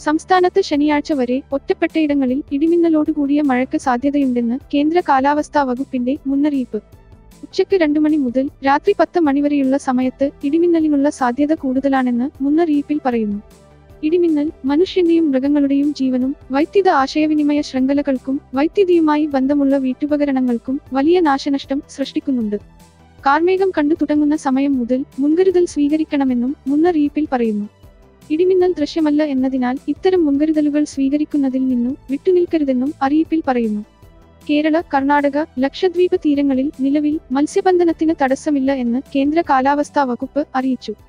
സംസ്ഥാനത്ത് ശനിയാഴ്ച വരെ ഒറ്റപ്പെട്ടയിടങ്ങളിൽ ഇടിമിന്നലോടുകൂടിയ മഴയ്ക്ക് സാധ്യതയുണ്ടെന്ന് കേന്ദ്ര കാലാവസ്ഥാ വകുപ്പിന്റെ മുന്നറിയിപ്പ് ഉച്ചയ്ക്ക് രണ്ടു മണി മുതൽ രാത്രി പത്ത് മണിവരെയുള്ള സമയത്ത് ഇടിമിന്നലിനുള്ള സാധ്യത കൂടുതലാണെന്ന് മുന്നറിയിപ്പിൽ പറയുന്നു ഇടിമിന്നൽ മനുഷ്യന്റെയും മൃഗങ്ങളുടെയും ജീവനും വൈദ്യുത ആശയവിനിമയ ശൃംഖലകൾക്കും വൈദ്യുതിയുമായി ബന്ധമുള്ള വീട്ടുപകരണങ്ങൾക്കും വലിയ നാശനഷ്ടം സൃഷ്ടിക്കുന്നുണ്ട് കാർമേഘം കണ്ടു തുടങ്ങുന്ന സമയം മുതൽ മുൻകരുതൽ സ്വീകരിക്കണമെന്നും മുന്നറിയിപ്പിൽ പറയുന്നു ഇടിമിന്നൽ ദൃശ്യമല്ല എന്നതിനാൽ ഇത്തരം മുൻകരുതലുകൾ സ്വീകരിക്കുന്നതിൽ നിന്നും വിട്ടുനിൽക്കരുതെന്നും അറിയിപ്പിൽ പറയുന്നു കേരള കർണാടക ലക്ഷദ്വീപ് തീരങ്ങളിൽ നിലവിൽ മത്സ്യബന്ധനത്തിന് തടസ്സമില്ല എന്ന് കേന്ദ്ര കാലാവസ്ഥാ വകുപ്പ് അറിയിച്ചു